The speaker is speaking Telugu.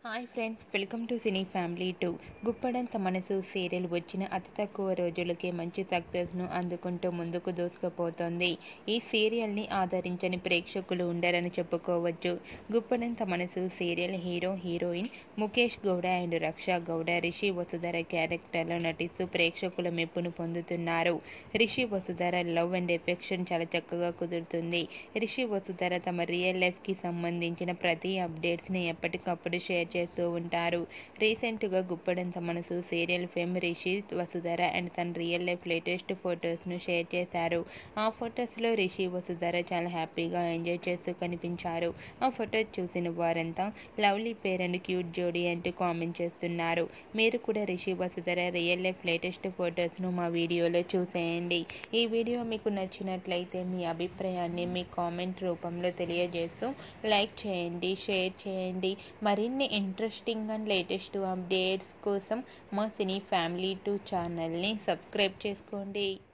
hi friends welcome to cine family two Guppedantha Manasu serial వచ్చిన అతి తక్కువ రోజులకే మంచి సక్సెస్ను అందుకుంటూ ముందుకు దూసుకుపోతోంది ఈ సీరియల్ని ఆదరించని ప్రేక్షకులు ఉండరని చెప్పుకోవచ్చు Guppedantha Manasu serial hero heroine Mukesh Gowda and Raksha Gowda Rishi Vasudhara క్యారెక్టర్లో నటిస్తూ ప్రేక్షకుల మెప్పును పొందుతున్నారు Rishi Vasudhara love and affection చాలా చక్కగా కుదురుతుంది రిషి వసుధర తమ రియల్ లైఫ్కి సంబంధించిన ప్రతి అప్డేట్స్ని ఎప్పటికప్పుడు షేర్ చేస్తూ ఉంటారు రీసెంట్గా Guppedantha Manasu serial fame Rishi Vasudhara and తన రియల్ లైఫ్ లేటెస్ట్ ఫొటోస్ను షేర్ చేశారు ఆ ఫొటోస్లో రిషి వసుధర చాలా హ్యాపీగా ఎంజాయ్ చేస్తూ కనిపించారు ఆ ఫొటోస్ చూసిన వారంతా లవ్లీ పేర్ అండ్ క్యూట్ జోడీ అంటూ కామెంట్ చేస్తున్నారు మీరు కూడా Rishi Vasudhara real life latest ఫొటోస్ను మా వీడియోలో చూసేయండి ఈ వీడియో మీకు నచ్చినట్లయితే మీ అభిప్రాయాన్ని మీ కామెంట్ రూపంలో తెలియజేస్తూ లైక్ చేయండి షేర్ చేయండి మరిన్ని ఇంట్రెస్టింగ్ అండ్ లేటెస్ట్ అప్డేట్స్ కోసం మా సినీ ఫ్యామిలీ టూ ఛానల్ని సబ్స్క్రైబ్ చేసుకోండి